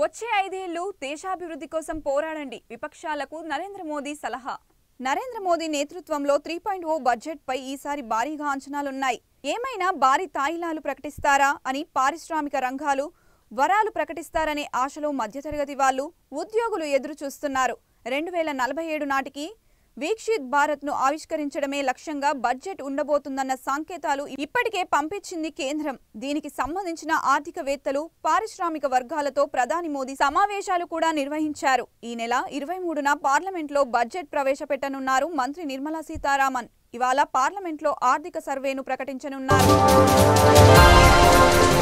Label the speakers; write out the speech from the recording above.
Speaker 1: వచ్చే ఐదేళ్లు దేశాభివృద్ధి కోసం పోరాడండి విపక్షాలకు నరేంద్ర మోదీ సలహా నరేంద్ర మోదీ నేతృత్వంలో త్రీ పాయింట్ ఓ బడ్జెట్ పై ఈసారి భారీగా అంచనాలున్నాయి ఏమైనా భారీ తాయిలాలు ప్రకటిస్తారా అని పారిశ్రామిక రంగాలు వరాలు ప్రకటిస్తారనే ఆశలో మధ్యతరగతి వాళ్ళు ఉద్యోగులు ఎదురు చూస్తున్నారు రెండు వేల నలభై ఏడు నాటికి వీక్షిత్ భారత్ ను ఆవిష్కరించడమే లక్ష్యంగా బడ్జెట్ ఉండబోతుందన్న సంకేతాలు ఇప్పటికే పంపించింది కేంద్రం దీనికి సంబంధించిన ఆర్థికవేత్తలు పారిశ్రామిక వర్గాలతో ప్రధాని మోదీ సమావేశాలు కూడా నిర్వహించారు ఈ నెల ఇరవై మూడున పార్లమెంట్లో బడ్జెట్ ప్రవేశపెట్టనున్నారు మంత్రి నిర్మలా సీతారామన్ ఇవాళ పార్లమెంట్లో ఆర్థిక సర్వేను ప్రకటించనున్నారు